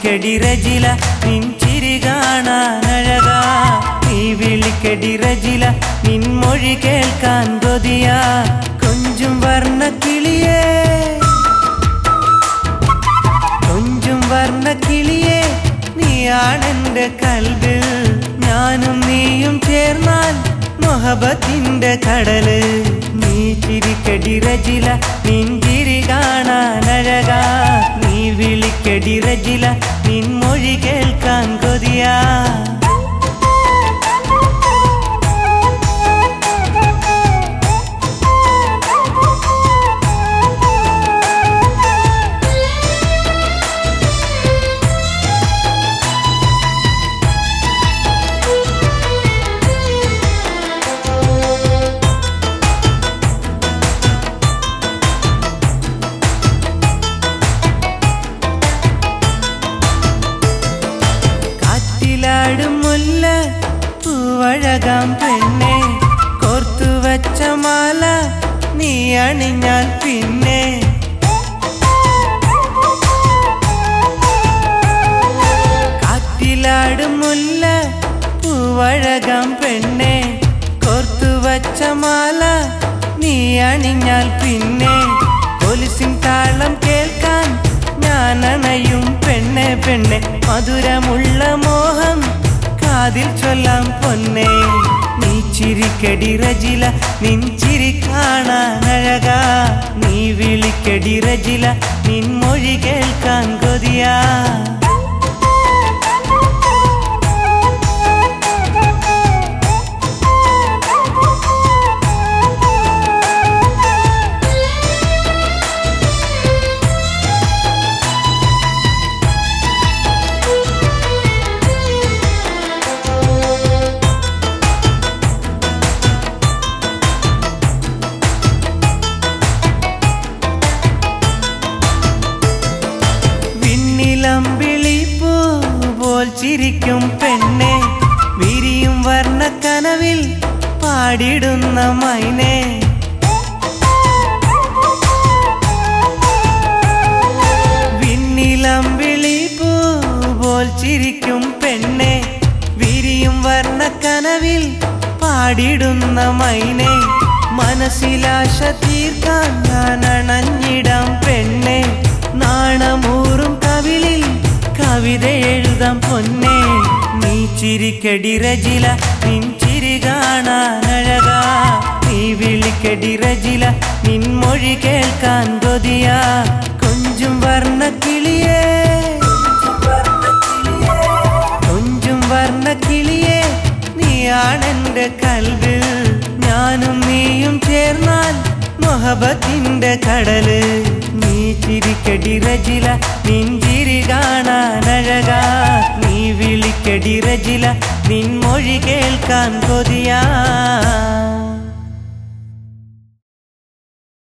ചിരിക്കടി റജില നിൻ ചിരി കാണാനഴകാ നീ വിളിക്കടി റജില നിൻ മൊഴി കേൾക്കാൻ കൊതിയാ കൊഞ്ചും വർണ്ണ കിളിയേ കൊഞ്ചും വർണ്ണ കിളിയേ നീയാണെന്റെ കൽബ് ഞാനും നീയും ചേർന്നാൽ മൊഹബത്തിന്റെ കടല് നീ ചിരിക്കടി റജില നിൻ ചിരി കാണാനഴകാ നീ വിളിക്കടി റജില നിൻ മൊഴി കേൾക്കാൻ കൊതിയാ കാറ്റിലാടും മുല്ല പൂവഴകാം പെണ്ണെ കോർത്തു വച്ച മാല നീ അണിഞ്ഞാൽ പിന്നെ കാറ്റിലാടും മുല്ല പൂവഴകാം പെണ്ണെ കോർത്തു വച്ച മാല നീ അണിഞ്ഞാൽ പിന്നെ പോലീസിൻ താളം കേൾക്കാൻ ഞാൻ അണയും പെണ്ണെ പെണ്ണെ മധുരമുള്ള മോഹം കാതിൽ ചൊല്ലാം പൊന്നെ നീ ചിരിക്കടി റജില നിൻ ചിരി കാണാനഴകാ നീ വിളിക്കടി റജില നിൻ മൊഴി കേൾക്കാൻ കൊതിയാ വിണ്ണിലമ്പിളി പൂ പോൽ ചിരിക്കും പെണ്ണെ വിരിയും വർണ്ണക്കനവിൽ പാടിടുന്ന മൈനെ വിണ്ണിലമ്പിളി പൂ പോൽ ചിരിക്കും പെണ്ണെ വിരിയും വർണ്ണക്കനവിൽ പാടിടുന്ന മൈനെ മനസ്സിലാശ തീർക്കാൻ ഞാൻ അണഞ്ഞിടാം പെണ്ണെ നാണമൂറും കവിളിൽ കവിത എഴുതാം പൊന്നെ നീ ചിരിക്കടി റജില നിൻ ചിരി കാണാനഴകാ നീ വിളിക്കടി റജില നിൻ മൊഴി കേൾക്കാൻ കൊതിയാ കൊഞ്ചും വർണ്ണ കിളിയേ കൊഞ്ചും വർണ്ണ കിളിയേ നീയാണെന്റെ കൽബ് ഞാനും നീയും ചേർന്നാൽ മൊഹബത്തിന്റെ കടല് നീ ചിരിക്കടി റജില നിൻ ചിരി കാണാനഴകാ നീ വിളിക്കടി റജില നിൻ മൊഴി കേൾക്കാൻ കൊതിയാ